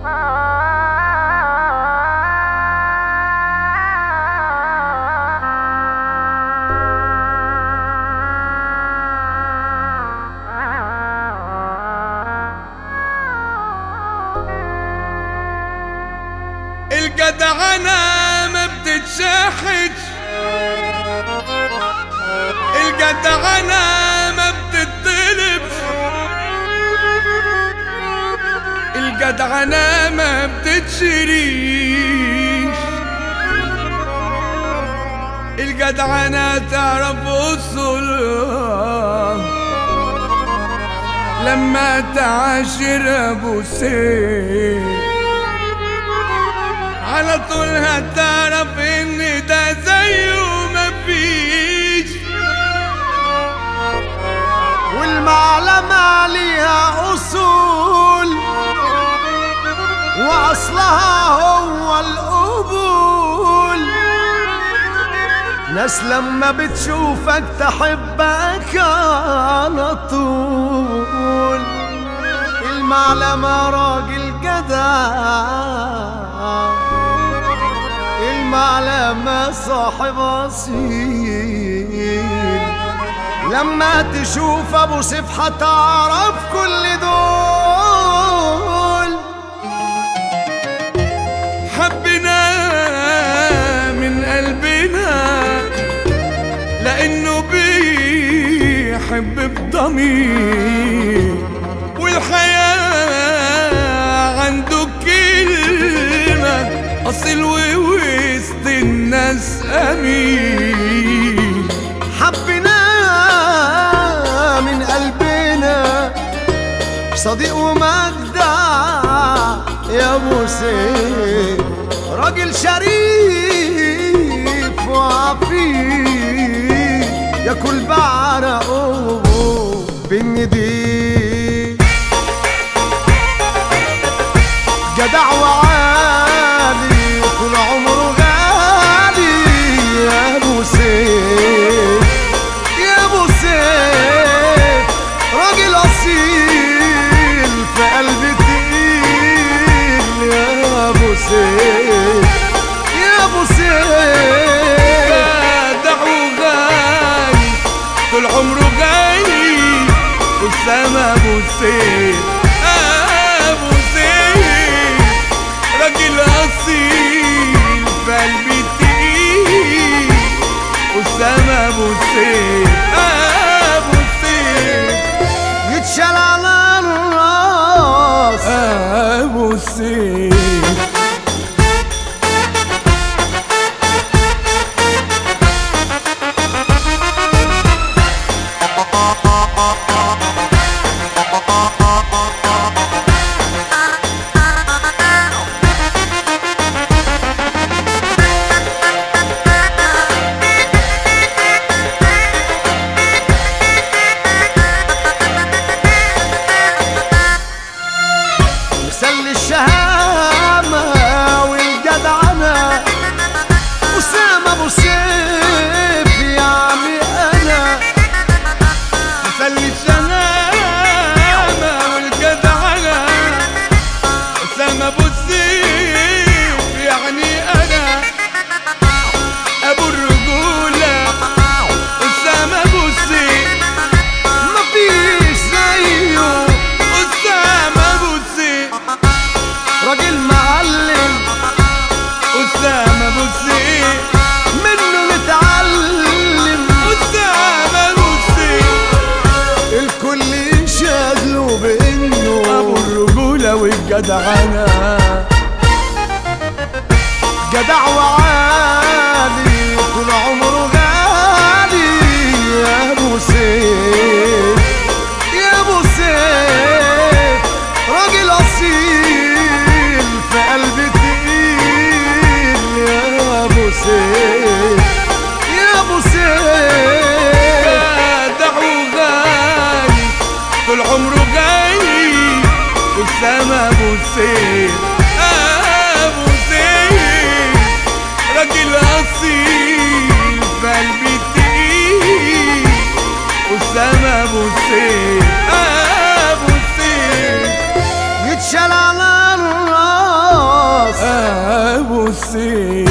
الجدعنة ما بتتشحج الجدعنة ما بتطلب الجدعنة ما بتتشريش الجدعنة تعرف أصولها لما تعاشر أبو سيف على طول هتعرف ان ده زيه مفيش والمعلمة ليها أصول وأصلها هو القبول ناس لما بتشوفك تحبك على طول المعلمة راجل جدع المعلمة صاحب أصيل لما تشوف أبو سيف هتعرف كل دول حبنا من قلبنا لانه بيحب بضمير والحياة عنده كلمة أصيل ووسط الناس أمين حبنا من قلبنا صديق ومجدع يا ابو سيف راجل شريف وعفيف ياكل بعرقه بالنديد جدع وعالي طول عمره غالي يا ابو سيف يا ابو سيف راجل اصيل في قلبي تقيل يا ابو سيف يا ابو سيف جدع وغالي طول عمره غالي أسامة أبو سيف أبو سيف راجل أصيل في قلبي تقيل أسامة أبو سيف أبو سيف يتشال على الراس أبو سيف مسل الشهامة والجدعنة أسامة أبو سيف يا عمي أنا مثل الشهامة والجدعنة أسامة أبو السيف يعني أنا أبو الرجولة أسامة أبو السيف مفيش زيه أسامة أبو السيف راجل معلم أسامة أبو السيف منه نتعلم أسامة أبو السيف الكل يشهدله بإنه أبو الرجولة والجدعنة جدع وعالي طول عمره غالي يا ابو سيف يا ابو سيف راجل اصيل في قلبي تقيل يا ابو سيف يا ابو سيف جدع وغالي طول عمره جاي أسامة أبو سيف أبو سيف راجل أصيل في قلبي تقيل أسامة أبو سيف أبو سيف يتشال على الراس سيف